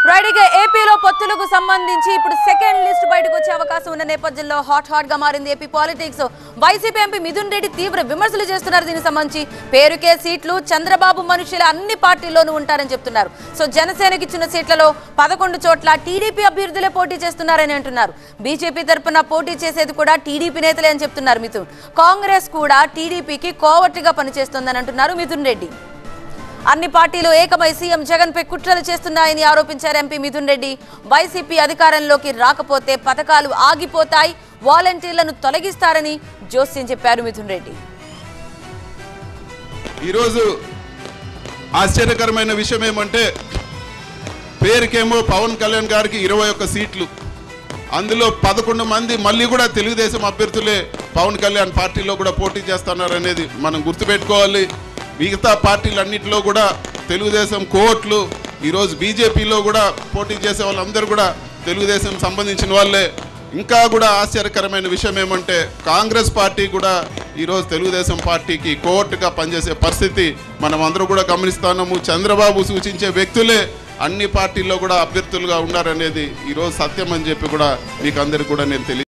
right ఇక ఏపీలో పొత్తులకు సంబంధించి ఇప్పుడు సెకండ్ లిస్ట్ బయటకు వచ్చే అవకాశం ఉన్న నేపథ్యంలో హాట్ హాట్ గా మారింది AP politics YCP MP Mithun Reddy తీవ్ర విమర్శలు చేస్తున్నారు దీనికి సంబంధించి పేరుకే సీట్లు చంద్రబాబు మనుషులు అన్ని పార్టీల్లోనూ ఉంటారని చెప్తున్నారు సో జనసేనకి ఇచ్చిన సీట్లలో పదకొండు చోట్ల టీడీపీ అభ్యర్థులే పోటీ చేస్తున్నారని అంటున్నారు బీజేపీ తరపున పోటీ చేసేది కూడా టీడీపీ నేతలే అని చెప్తున్నారు మిథున్ కాంగ్రెస్ కూడా టీడీపీకి కోవట్టుగా పనిచేస్తోందని అంటున్నారు మిథున్ రెడ్డి అన్ని పార్టీలు ఏకమై సీఎం జగన్ పై కుట్రలు చేస్తున్నాయని ఆరోపించారు ఎంపీ మిథున్ రెడ్డి వైసీపీ అధికారంలోకి రాకపోతే పథకాలు ఆగిపోతాయి వాలంటీర్లను తొలగిస్తారని జోస్యం చెప్పారు మిథున్ రెడ్డి ఈరోజు ఆశ్చర్యకరమైన విషయం ఏమంటే పేరుకేమో పవన్ కళ్యాణ్ గారికి ఇరవై ఒక్క సీట్లు అందులో పదకొండు మంది మళ్ళీ కూడా తెలుగుదేశం అభ్యర్థులే పవన్ కళ్యాణ్ పార్టీలో కూడా పోటీ చేస్తున్నారు అనేది మనం గుర్తుపెట్టుకోవాలి మిగతా పార్టీలన్నింటిలో కూడా తెలుగుదేశం కోట్లు ఈరోజు బీజేపీలో కూడా పోటీ చేసే వాళ్ళందరూ కూడా తెలుగుదేశం సంబంధించిన వాళ్ళే ఇంకా కూడా ఆశ్చర్యకరమైన విషయం ఏమంటే కాంగ్రెస్ పార్టీ కూడా ఈరోజు తెలుగుదేశం పార్టీకి కోర్టుగా పనిచేసే పరిస్థితి మనం అందరూ కూడా గమనిస్తున్నాము చంద్రబాబు సూచించే వ్యక్తులే అన్ని పార్టీల్లో కూడా అభ్యర్థులుగా ఉన్నారనేది ఈరోజు సత్యం అని చెప్పి కూడా మీకు అందరికి కూడా నేను తెలియ